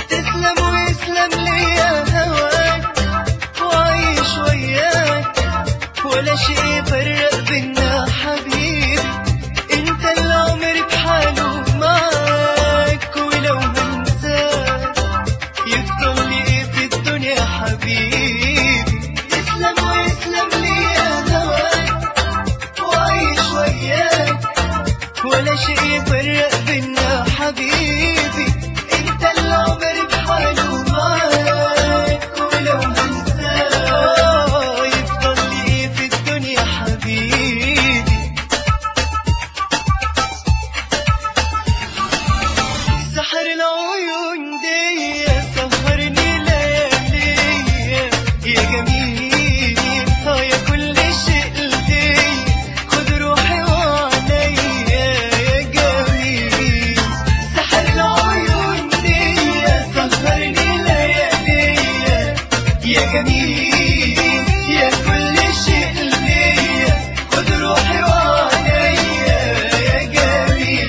تسلم ويسلم ليا هواك وعيش وياك ولا شيء يفرق بينا حبيبي انت اللي عمري بحاله معاك ولو هنساك يفضل لي ايه في الدنيا حبيبي تسلم ويسلم ليا هواك وعيش وياك ولا شيء يفرق بينا حبيبي انت اللي عمري بحاله معاك ولو هنساك يفضل لي ايه في الدنيا حبيبي سحر العيون دي سهرني ليالي يا جميل اه يا كل شيء لدي خد روحي وعليا يا جميل سحر العيون دي سهرني ليالي يا جميل يا كل شيء لدي خد روحي وعليا يا جميل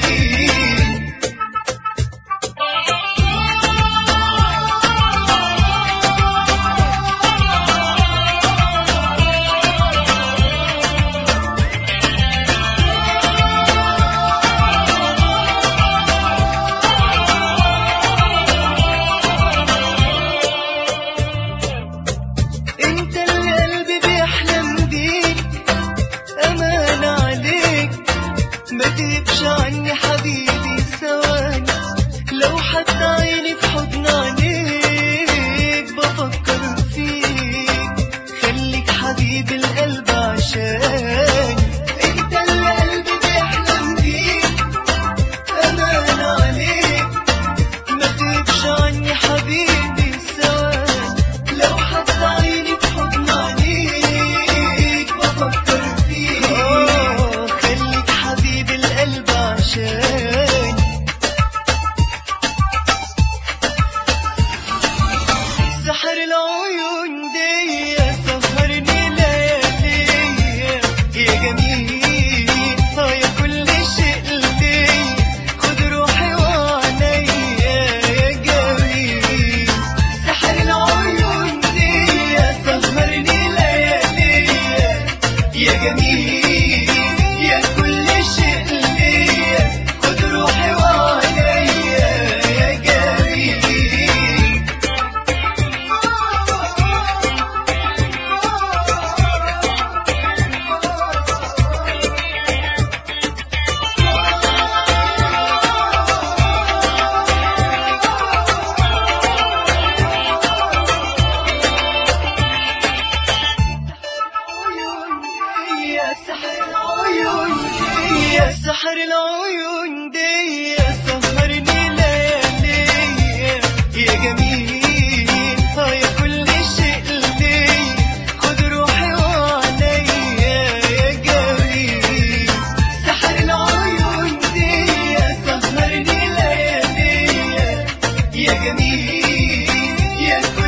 انت اللي قلبي بيحلم بيك امان عليك ما تغيبش عني حبيبي ثواني لو حتى عيني في حضن عينيك بفكر فيك خليك حبيب القلب عشاني انت اللي قلبي بيحلم بيك امان عليك ما تغيبش عني حبيبي ثواني لو حتى عيني في حضن عينيك بفكر فيك آه، خليك حبيب القلب عشاني سحر العيون دي سهرني ليالي يا جميل اه يا كل شيء لدي خد روحي وعليا يا جميل سحر العيون دي سهرني ليالي يا جميل يا كل شيء لدي خد روحي وعليا يا جميل يا سحر العيون يا سحر العيون دي سهرني ليالي يا جميل اه يا كل شيء لدي خد روحي وعليا يا جميل سحر العيون دي سهرني ليالي يا جميل يا كل